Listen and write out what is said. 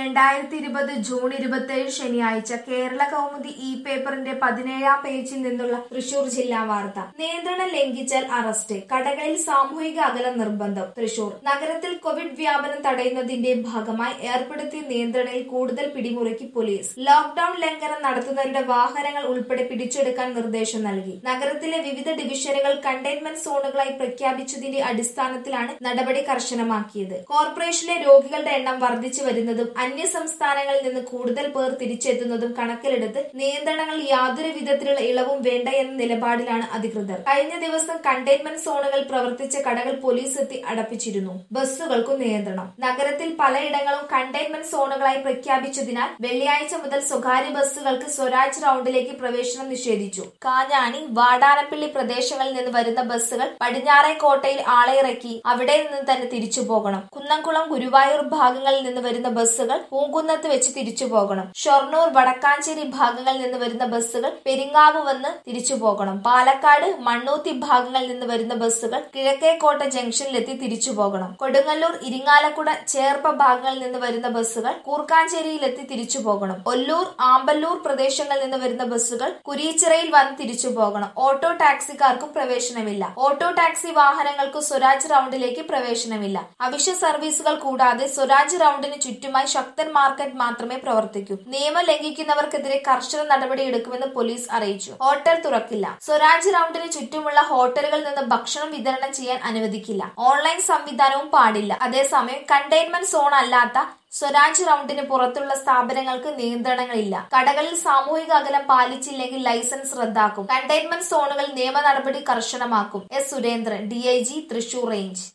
രണ്ടായിരത്തി ഇരുപത് ജൂൺ ഇരുപത്തിയേഴ് ശനിയാഴ്ച കേരള കൗമുദി ഇ പേപ്പറിന്റെ പതിനേഴാം പേജിൽ നിന്നുള്ള തൃശൂർ ജില്ലാ വാർത്ത നിയന്ത്രണം ലംഘിച്ചാൽ അറസ്റ്റ് കടകളിൽ സാമൂഹിക അകലം നിർബന്ധം തൃശൂർ നഗരത്തിൽ കോവിഡ് വ്യാപനം തടയുന്നതിന്റെ ഭാഗമായി ഏർപ്പെടുത്തിയ നിയന്ത്രണയിൽ കൂടുതൽ പിടിമുറുക്കി പോലീസ് ലോക്ഡൌൺ ലംഘനം നടത്തുന്നവരുടെ വാഹനങ്ങൾ ഉൾപ്പെടെ പിടിച്ചെടുക്കാൻ നിർദ്ദേശം നൽകി നഗരത്തിലെ വിവിധ ഡിവിഷനുകൾ കണ്ടെയ്ൻമെന്റ് സോണുകളായി പ്രഖ്യാപിച്ചതിന്റെ അടിസ്ഥാനത്തിലാണ് നടപടി കർശനമാക്കിയത് കോർപ്പറേഷനിലെ രോഗികളുടെ എണ്ണം വർദ്ധിച്ചു വരുന്നതും അന്യ സംസ്ഥാനങ്ങളിൽ നിന്ന് കൂടുതൽ പേർ തിരിച്ചെത്തുന്നതും കണക്കിലെടുത്ത് നിയന്ത്രണങ്ങൾ യാതൊരു വിധത്തിലുള്ള ഇളവും വേണ്ട എന്ന നിലപാടിലാണ് അധികൃതർ കഴിഞ്ഞ ദിവസം കണ്ടെയ്ൻമെന്റ് സോണുകൾ പ്രവർത്തിച്ച കടകൾ പോലീസ് എത്തി അടപ്പിച്ചിരുന്നു ബസ്സുകൾക്കും നിയന്ത്രണം നഗരത്തിൽ പലയിടങ്ങളും കണ്ടെയ്ൻമെന്റ് സോണുകളായി പ്രഖ്യാപിച്ചതിനാൽ വെള്ളിയാഴ്ച മുതൽ സ്വകാര്യ ബസ്സുകൾക്ക് സ്വരാജ് റൌണ്ടിലേക്ക് പ്രവേശനം നിഷേധിച്ചു കാഞ്ഞാണി വാടാനപ്പള്ളി പ്രദേശങ്ങളിൽ നിന്ന് വരുന്ന ബസ്സുകൾ പടിഞ്ഞാറേക്കോട്ടയിൽ ആളെ ഇറക്കി അവിടെ നിന്ന് തന്നെ തിരിച്ചു പോകണം കുന്നംകുളം ഗുരുവായൂർ ഭാഗങ്ങളിൽ നിന്ന് വരുന്ന ബസ്സുകൾ പൂങ്കുന്നത്ത് വെച്ച് തിരിച്ചു പോകണം ഷൊർണൂർ വടക്കാഞ്ചേരി ഭാഗങ്ങളിൽ നിന്ന് വരുന്ന ബസ്സുകൾ പെരിങ്ങാവ് വന്ന് തിരിച്ചു പോകണം പാലക്കാട് മണ്ണൂത്തി ഭാഗങ്ങളിൽ നിന്ന് വരുന്ന ബസ്സുകൾ കിഴക്കേക്കോട്ട ജംഗ്ഷനിലെത്തി തിരിച്ചു പോകണം കൊടുങ്ങല്ലൂർ ഇരിങ്ങാലക്കുട ചേർപ്പ ഭാഗങ്ങളിൽ നിന്ന് വരുന്ന ബസ്സുകൾ കൂർക്കാഞ്ചേരിയിലെത്തി തിരിച്ചു പോകണം ഒല്ലൂർ ആമ്പല്ലൂർ പ്രദേശങ്ങളിൽ നിന്ന് വരുന്ന ബസ്സുകൾ കുരീച്ചിറയിൽ വന്ന് തിരിച്ചു പോകണം ഓട്ടോ ടാക്സിക്കാർക്കും പ്രവേശനമില്ല ഓട്ടോ ടാക്സി വാഹനങ്ങൾക്ക് സ്വരാജ് റൌണ്ടിലേക്ക് പ്രവേശനമില്ല അവശ്യ സർവീസുകൾ കൂടാതെ സ്വരാജ് റൌണ്ടിന് ചുറ്റുമായി ശക്തൻ മാർക്കറ്റ് മാത്രമേ പ്രവർത്തിക്കൂ നിയമം ലംഘിക്കുന്നവർക്കെതിരെ കർശന നടപടിയെടുക്കുമെന്ന് പോലീസ് അറിയിച്ചു ഹോട്ടൽ തുറക്കില്ല സ്വരാജ് റൌണ്ടിന് ചുറ്റുമുള്ള ഹോട്ടലുകളിൽ നിന്ന് ഭക്ഷണം വിതരണം ചെയ്യാൻ അനുവദിക്കില്ല ഓൺലൈൻ സംവിധാനവും പാടില്ല അതേസമയം കണ്ടെയ്ൻമെന്റ് സോൺ അല്ലാത്ത സ്വരാജ് റൌണ്ടിന് പുറത്തുള്ള സ്ഥാപനങ്ങൾക്ക് നിയന്ത്രണങ്ങളില്ല കടകളിൽ സാമൂഹിക അകലം പാലിച്ചില്ലെങ്കിൽ ലൈസൻസ് റദ്ദാക്കും കണ്ടെയ്ൻമെന്റ് സോണുകളിൽ നിയമ നടപടി കർശനമാക്കും S Surendran D Thrissur range